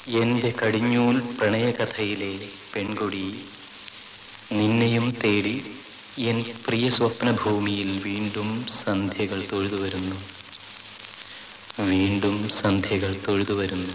എന്റെ കടിഞ്ഞൂൽ പ്രണയകഥയിലെ പെൺകൊടി നിന്നെയും തേടി എൻ പ്രിയ സ്വപ്നഭൂമിയിൽ വീണ്ടും സന്ധ്യകൾ തൊഴുതു വരുന്നു വീണ്ടും സന്ധ്യകൾ തൊഴുതു വരുന്നു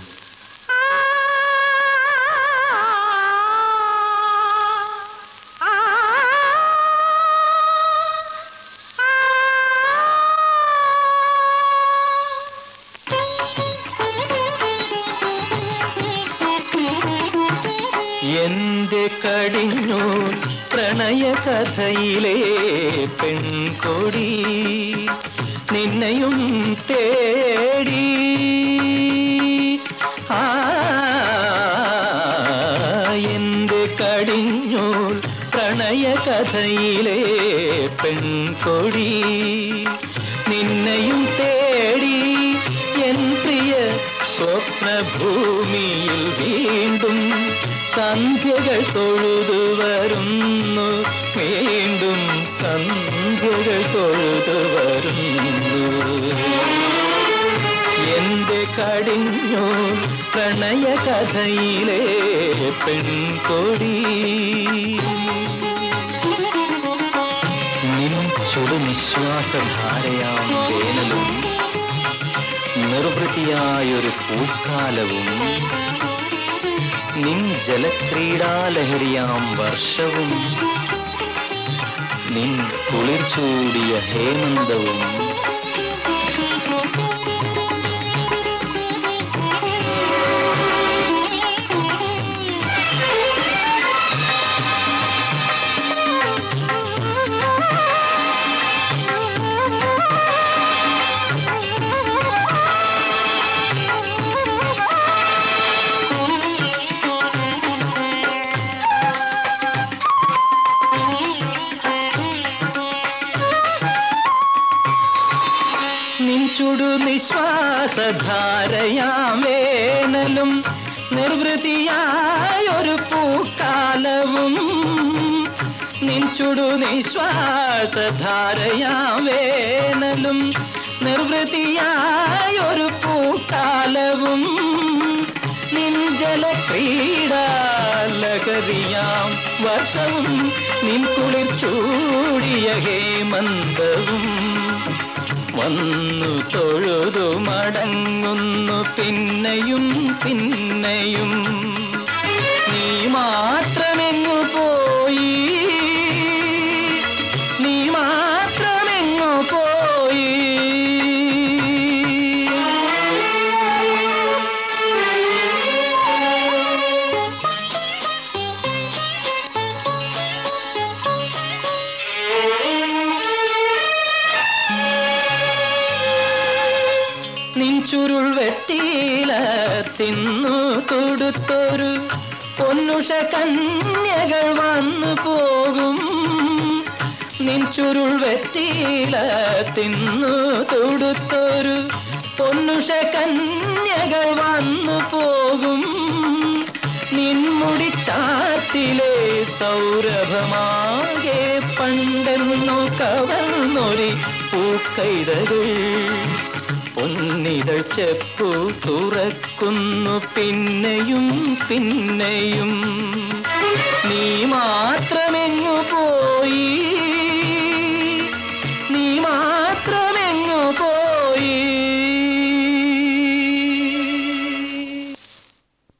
എന്റെ കടിഞ്ഞൂൽ പ്രണയകഥയിലെ പെൺകൊടി നിന്നെയും തേടി ആ എന്റെ കടിഞ്ഞൂൽ പ്രണയകഥയിലെ പെൺകൊടി നിന്നെയും തേടി എൻ പ്രിയ സ്വപ്നഭൂമിയിൽ വീണ്ടും സന്ധ്യകൾ തൊഴുതു വരുന്നു വീണ്ടും സന്ധ്യകൾ തൊഴുതു വരുന്നു എന്റെ കടിഞ്ഞു പ്രണയകഥയിലെ പെൺകൊടി നിൻ ചുടു നിശ്വാസധാരയാം വേനലും നിർവൃതിയായൊരു പൂക്കാലവും നിൻ ജലക്രീഡാലഹരിയാം വർഷവും നിൻ കുളിർ ചൂടിയ ഹേമന്തവും നിൻ ചുടു നിശ്വാസധാരയാം വേനലും നിർവൃതിയായൊരു പൂക്കാലവും നിൻ ചുടു നിശ്വാസധാരയാം വേനലും നിർവൃതിയായൊരു പൂക്കാലവും നിൻ ജലക്രീഡാലകരിയാം വർഷവും നിൻ കുളിർ ചൂടിയ ഹേമന്തവും വന്നു തൊഴുതു മടങ്ങുന്നു പിന്നെയും പിന്നെയും നീ മാത്രമെങ്ങു പോയി നീ മാത്രമെങ്ങു പോയി നിൻ ചുരുൾ വെട്ടിയില തിന്നു തൊടുത്തൊരു പൊന്നുഷ കന്യകൾ വന്നു പോകും നിൻ ചുരുൾ വെട്ടിയില തിന്നു തൊടുത്തൊരു പൊന്നുഷ കന്യകൾ വന്നു പോകും നിൻമുടി ചാത്തിലെ സൗരഭമാകെ പണ്ടെന്നു കവർന്നൊരി പൂക്കൈതകൾ പൊന്നിതൾ ചെപ്പു തുറക്കുന്നു പിന്നെയും പിന്നെയും നീ മാത്രമെങ്ങു പോയി